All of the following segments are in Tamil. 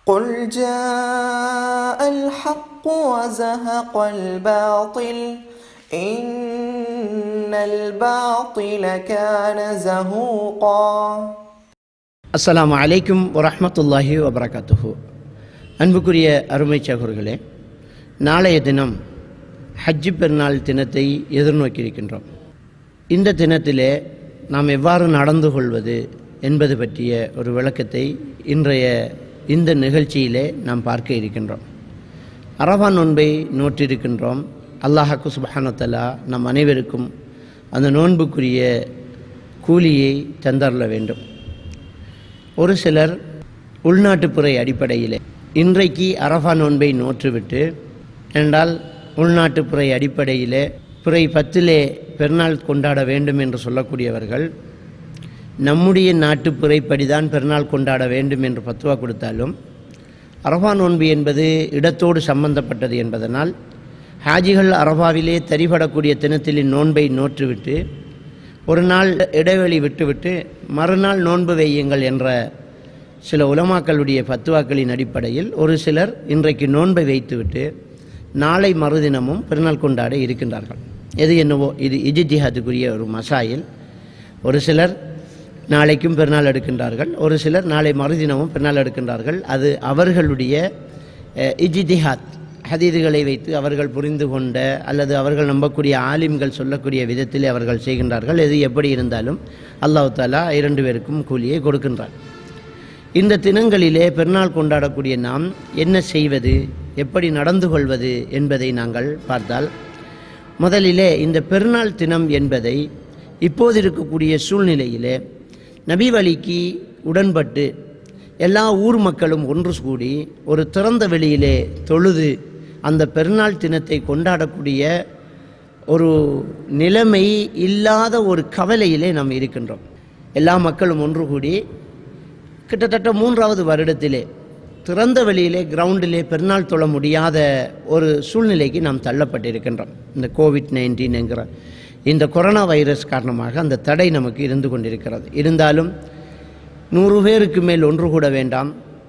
قل جاء الحق وزهق الباطل إن الباطل كان زهوقا அஸ்ஸலாமு அலைக்கும் வரஹ்மத்துல்லாஹி வபரகாத்துஹு அன்புக்குரிய அருமை சகோர்களே நாளைய தினம் ஹஜ்ஜி பெருநாள் தினத்தை எதிர்நோக்கியிருக்கின்றோம் இந்த தினத்திலே நாம் எவ்வாறு நடந்து கொள்வது என்பது பற்றிய ஒரு விளக்கத்தை இன்றைய இந்த நிகழ்ச்சியிலே நாம் பார்க்க இருக்கின்றோம் அரபா நோன்பை நோற்றிருக்கின்றோம் அல்லாஹாக்கு சுபஹானத்தலா நம் அனைவருக்கும் அந்த நோன்புக்குரிய கூலியை தந்தரல வேண்டும் ஒரு சிலர் உள்நாட்டுப்புறை அடிப்படையிலே இன்றைக்கு அரஃபா நோன்பை நோற்றுவிட்டு என்றால் உள்நாட்டுப்புறை அடிப்படையிலே பிறை பத்திலே பெருநாள் கொண்டாட வேண்டும் என்று சொல்லக்கூடியவர்கள் நம்முடைய நாட்டு பிறைப்படிதான் பெருநாள் கொண்டாட வேண்டும் என்று பத்துவா கொடுத்தாலும் அரஃபா நோன்பு என்பது இடத்தோடு சம்பந்தப்பட்டது என்பதனால் ஹாஜிகள் அரஃபாவிலே தரிபடக்கூடிய தினத்தில் நோன்பை நோற்றுவிட்டு ஒரு நாள் இடைவெளி விட்டுவிட்டு மறுநாள் நோன்பு வையுங்கள் என்ற சில உலமாக்களுடைய பத்துவாக்களின் அடிப்படையில் ஒரு சிலர் இன்றைக்கு நோன்பை வைத்துவிட்டு நாளை மறுதினமும் பெருநாள் கொண்டாட இருக்கின்றார்கள் எது என்னவோ இது இஜித்திஹாத்துக்குரிய ஒரு மசாயில் ஒரு சிலர் நாளைக்கும் பெருநாள் எடுக்கின்றார்கள் ஒரு சிலர் நாளை மறுதினமும் பெருநாள் எடுக்கின்றார்கள் அது அவர்களுடைய அஹ், இஜ்திஹாத் ஹதீதுகளை வைத்து அவர்கள் புரிந்து கொண்ட அல்லது அவர்கள் நம்பக்கூடிய ஆலிம்கள் சொல்லக்கூடிய விதத்திலே அவர்கள் செய்கின்றார்கள் எது எப்படி இருந்தாலும் அல்லாஹ் தாலா இரண்டு பேருக்கும் கூலியை கொடுக்கின்றார் இந்த தினங்களிலே பெருநாள் கொண்டாடக்கூடிய நாம் என்ன செய்வது எப்படி நடந்து கொள்வது என்பதை நாங்கள் பார்த்தால் முதலிலே இந்த பெருநாள் தினம் என்பதை இப்போது இருக்கக்கூடிய சூழ்நிலையிலே நபி வழிக்கு உடன்பட்டு எல்லா ஊர் மக்களும் ஒன்று கூடி ஒரு திறந்த வெளியிலே தொழுது அந்த பெருநாள் தினத்தை கொண்டாடக்கூடிய ஒரு நிலைமை இல்லாத ஒரு கவலையிலே நாம் இருக்கின்றோம் எல்லா மக்களும் ஒன்று கூடி கிட்டத்தட்ட மூன்றாவது வருடத்திலே திறந்த வெளியிலே கிரவுண்டிலே பெருநாள் தொழ முடியாத ஒரு சூழ்நிலைக்கு நாம் தள்ளப்பட்டிருக்கின்றோம் இந்த கோவிட் நைன்டீன் என்கிற இந்த கொரோனா வைரஸ் காரணமாக அந்த தடை நமக்கு இருந்து கொண்டிருக்கிறது இருந்தாலும் நூறு பேருக்கு மேல் ஒன்று கூட வேண்டாம்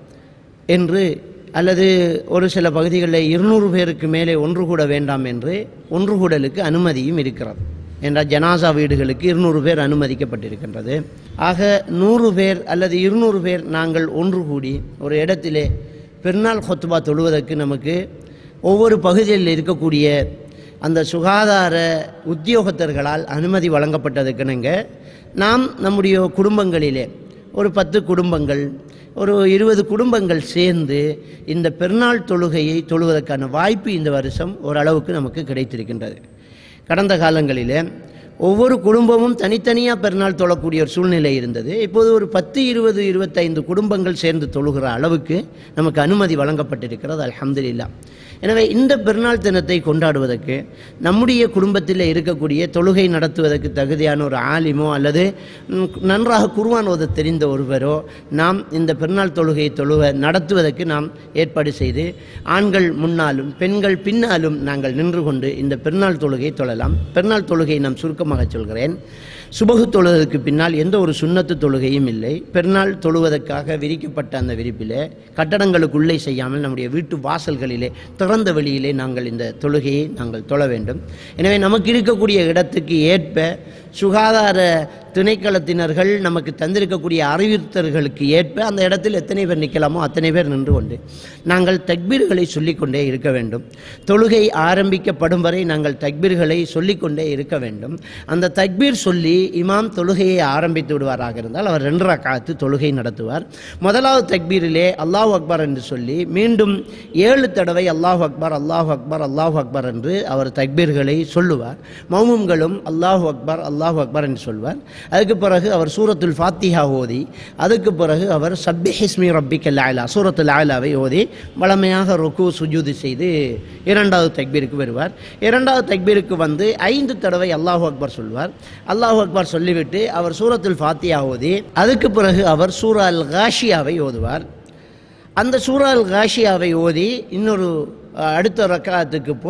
என்று அல்லது ஒரு சில பகுதிகளில் இருநூறு பேருக்கு மேலே ஒன்று கூட வேண்டாம் என்று ஒன்று கூடலுக்கு அனுமதியும் இருக்கிறது என்றால் ஜனாசா வீடுகளுக்கு இருநூறு பேர் அனுமதிக்கப்பட்டிருக்கின்றது ஆக நூறு பேர் அல்லது இருநூறு பேர் நாங்கள் ஒன்று கூடி ஒரு இடத்திலே பெருநாள் கொத்துபா தொழுவதற்கு நமக்கு ஒவ்வொரு பகுதியில் இருக்கக்கூடிய அந்த சுகாதார உத்தியோகத்தர்களால் அனுமதி வழங்கப்பட்டதுக்குனுங்க நாம் நம்முடைய குடும்பங்களிலே ஒரு பத்து குடும்பங்கள் ஒரு இருபது குடும்பங்கள் சேர்ந்து இந்த பெருநாள் தொழுகையை தொழுவதற்கான வாய்ப்பு இந்த வருஷம் ஓரளவுக்கு நமக்கு கிடைத்திருக்கின்றது கடந்த காலங்களிலே ஒவ்வொரு குடும்பமும் தனித்தனியாக பெருநாள் தொழக்கூடிய ஒரு சூழ்நிலை இருந்தது இப்போது ஒரு பத்து இருபது இருபத்தைந்து குடும்பங்கள் சேர்ந்து தொழுகிற அளவுக்கு நமக்கு அனுமதி வழங்கப்பட்டிருக்கிறது அல்ஹம்துலில்லாஹ் எனவே இந்த பெருநாள் தினத்தை கொண்டாடுவதற்கு நம்முடைய குடும்பத்தில் இருக்கக்கூடிய தொழுகை நடத்துவதற்கு தகுதியான ஒரு ஆலிமோ அல்லது ம், நன்றாக குர்ஆன் ஓத தெரிந்த ஒருவரோ நாம் இந்த பெருநாள் தொழுகையை தொழுக நடத்துவதற்கு நாம் ஏற்பாடு செய்து ஆண்கள் முன்னாலும் பெண்கள் பின்னாலும் நாங்கள் நின்று கொண்டு இந்த பெருநாள் தொழுகையை தொழலாம் பெருநாள் தொழுகை நாம் சுருக்கமாக சொல்கிறேன் சுபகு தொழுவதற்கு பின்னால் எந்த ஒரு சுண்ணத்து தொழுகையும் இல்லை பெருநாள் தொழுவதற்காக விரிக்கப்பட்ட அந்த விரிப்பிலே கட்டடங்களுக்குள்ளே செய்யாமல் நம்முடைய வீட்டு வாசல்களிலே திறந்த வெளியிலே நாங்கள் இந்த தொழுகையை நாங்கள் தொழ வேண்டும் எனவே நமக்கு இருக்கக்கூடிய இடத்துக்கு ஏற்ப சுகாதார திணைக்களத்தினர்கள் நமக்கு தந்திருக்கக்கூடிய அறிவுறுத்தல்களுக்கு ஏற்ப அந்த இடத்தில் எத்தனை பேர் நிற்கலாமோ அத்தனை பேர் நின்று கொண்டு நாங்கள் தக்பீர்களை சொல்லிக்கொண்டே இருக்க வேண்டும் தொழுகை ஆரம்பிக்கப்படும் வரை நாங்கள் தக்பீர்களை சொல்லிக்கொண்டே இருக்க வேண்டும் அந்த தக்பீர் சொல்லி இமாம் தொழுகையை ஆரம்பித்து விடுவாராக இருந்தால் அவர் ரெண்டு ரக்காத்து தொழுகை நடத்துவார் முதலாவது தக்பீரிலே அல்லாஹ் அக்பர் என்று சொல்லி மீண்டும் ஏழு தடவை அல்லாஹ் அக்பர் அல்லாஹ் அக்பர் அல்லாஹ் அக்பர் என்று அவர் தக்பீர்களை சொல்லுவார் மௌமும்களும் அல்லாஹ் அக்பர் அல்லாஹ் அக்பர் என்று சொல்வார் அதுக்கு பிறகு அவர் சூரத்துல் ஃபாத்திஹா ஓதி அதுக்கு பிறகு அவர் சப்பி ஹிஸ்மி ரப்பிக்கல் ஆலா சூரத்துல் ஆலாவை ஓதி வளமையாக ருக்கு சுஜூது செய்து இரண்டாவது தக்பீருக்கு வருவார் இரண்டாவது தக்பீருக்கு வந்து ஐந்து தடவை அல்லாஹ் அக்பர் சொல்வார் அல்லாஹ் அக்பர் சொல்லிவிட்டு அவர் சூரத்துல் ஃபாத்தியா ஓதி அதுக்கு பிறகு அவர் சூரா அல் காஷியாவை ஓதுவார் அந்த சூரா அல் காஷியாவை ஓதி இன்னொரு அஹ், அடுத்த ரக்காத்துக்கு போய்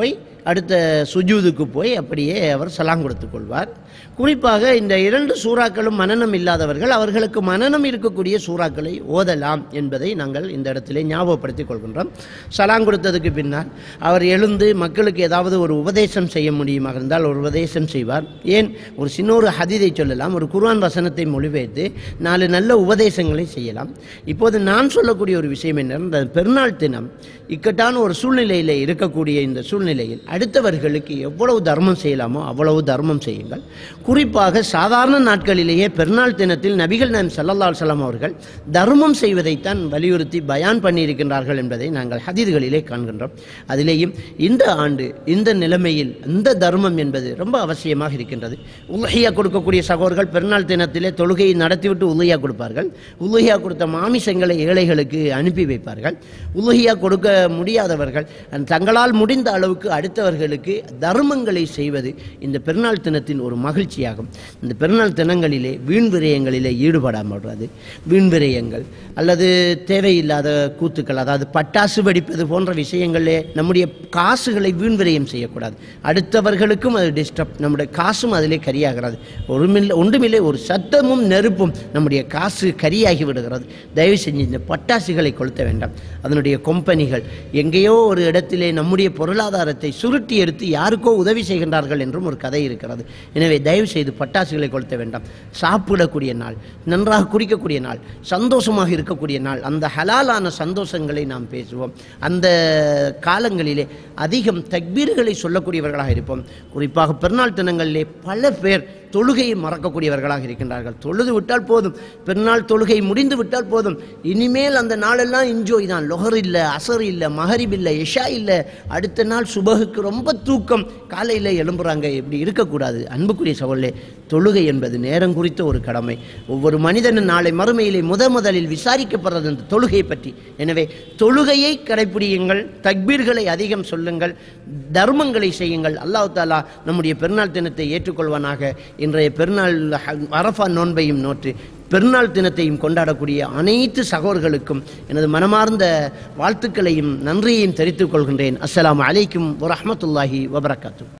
அடுத்த சுஜூதுக்கு போய் அப்படியே அவர் சலாம் கொடுத்துக் கொள்வார் குறிப்பாக இந்த இரண்டு சூறாக்களும் மனனம் இல்லாதவர்கள் அவர்களுக்கு மனனம் இருக்கக்கூடிய சூறாக்களை ஓதலாம் என்பதை நாங்கள் இந்த இடத்திலே ஞாபகப்படுத்திக் கொள்கின்றோம் சலாம் கொடுத்ததுக்கு பின்னால் அவர் எழுந்து மக்களுக்கு ஏதாவது ஒரு உபதேசம் செய்ய முடியுமாக இருந்தால் ஒரு உபதேசம் செய்வார் ஏன் ஒரு சின்ன ஒரு ஹதீதை சொல்லலாம் ஒரு குர்ஆன் வசனத்தை மொழிபெயர்த்து நாலு நல்ல உபதேசங்களை செய்யலாம் இப்போது நான் சொல்லக்கூடிய ஒரு விஷயம் என்ன இந்த பெருநாள் தினம் இக்கட்டான ஒரு சூழ்நிலையில் இருக்கக்கூடிய இந்த சூழ்நிலையில் அடுத்தவர்களுக்கு எவ்வளவு தர்மம் செய்யலாமோ அவ்வளவு தர்மம் செய்யுங்கள் குறிப்பாக சாதாரண நாட்களிலேயே பெருநாள் தினத்தில் நபிகள் நாம் சல்லல்லா சலாம் அவர்கள் தர்மம் செய்வதைத்தான் வலியுறுத்தி பயான் பண்ணியிருக்கின்றார்கள் என்பதை நாங்கள் ஹதீதுகளிலே காண்கின்றோம் அதிலேயும் இந்த ஆண்டு இந்த நிலைமையில் இந்த தர்மம் என்பது ரொம்ப அவசியமாக இருக்கின்றது உலகையா கொடுக்கக்கூடிய சகோதரர்கள் பெருநாள் தினத்திலே தொழுகையை நடத்திவிட்டு உலகையா கொடுப்பார்கள் உலகையா கொடுத்த மாமிசங்களை ஏழைகளுக்கு அனுப்பி வைப்பார்கள் உலகையா கொடுக்க முடியாதவர்கள் தங்களால் முடிந்த அளவுக்கு அடுத்தவர்களுக்கு தர்மங்களை செய்வது இந்த பெருநாள் தினத்தின் ஒரு மகிழ்ச்சியாகும் இந்த பெருநாள் தினங்களிலே வீண் விரயங்களிலே ஈடுபடாமல் வீண் விரயங்கள் அல்லது தேவையில்லாத கூத்துக்கள் அதாவது பட்டாசு வெடிப்பது போன்ற விஷயங்களிலே நம்முடைய காசுகளை வீண் விரயம் செய்யக்கூடாது அடுத்தவர்களுக்கும் அது டிஸ்டர்ப் நம்முடைய காசும் அதிலே கரியாகிறது ஒருமில்லை ஒன்றுமில்லை ஒரு சத்தமும் நெருப்பும் நம்முடைய காசு கரியாகி விடுகிறது தயவு செஞ்சு இந்த பட்டாசுகளை கொளுத்த வேண்டாம் அதனுடைய கம்பெனிகள் எங்கேயோ ஒரு இடத்திலே நம்முடைய பொருளாதாரத்தை சுருட்டி எடுத்து யாருக்கோ உதவி செய்கின்றார்கள் என்றும் ஒரு கதை இருக்கிறது எனவே தயவு செய்து பட்டாசுகளை கொளுத்த வேண்டாம் சாப்பிடக்கூடிய நாள் நன்றாக குடிக்கக்கூடிய நாள் சந்தோஷமாக இருக்கக்கூடிய நாள் அந்த ஹலாலான சந்தோஷங்களை நாம் பேசுவோம் அந்த காலங்களிலே அதிகம் தக்பீர்களை சொல்லக்கூடியவர்களாக இருப்போம் குறிப்பாக பெருநாள் தினங்களிலே பல பேர் தொழுகையை மறக்கக்கூடியவர்களாக இருக்கின்றார்கள் தொழுது விட்டால் போதும் பெருநாள் தொழுகை முடிந்து விட்டால் போதும் இனிமேல் அந்த நாளெல்லாம் என்ஜாய் தான் லொஹர் இல்லை அசர் இல்லை மஹரிப் இல்லை இஷா இல்லை அடுத்த நாள் சுபகுக்கு ரொம்ப தூக்கம் காலையில் எழும்புறாங்க இப்படி இருக்கக்கூடாது அன்புக்குரிய சகோதரே தொழுகை என்பது நேரம் குறித்த ஒரு கடமை ஒவ்வொரு மனிதனும் நாளை மறுமையிலே முத முதலில் விசாரிக்கப்படுறது அந்த தொழுகை பற்றி எனவே தொழுகையை கடைப்பிடியுங்கள் தக்பீர்களை அதிகம் சொல்லுங்கள் தர்மங்களை செய்யுங்கள் அல்லாஹ் தாலா நம்முடைய பெருநாள் தினத்தை ஏற்றுக்கொள்வானாக இன்றைய பெருநாள் அரஃபா நோன்பையும் நோற்று பெருநாள் தினத்தையும் கொண்டாடக்கூடிய அனைத்து சகோதர்களுக்கும் எனது மனமார்ந்த வாழ்த்துக்களையும் நன்றியையும் தெரிவித்துக் கொள்கின்றேன் அஸ்ஸலாமு அலைக்கும் வரஹ்மத்துல்லாஹி வபரகாத்து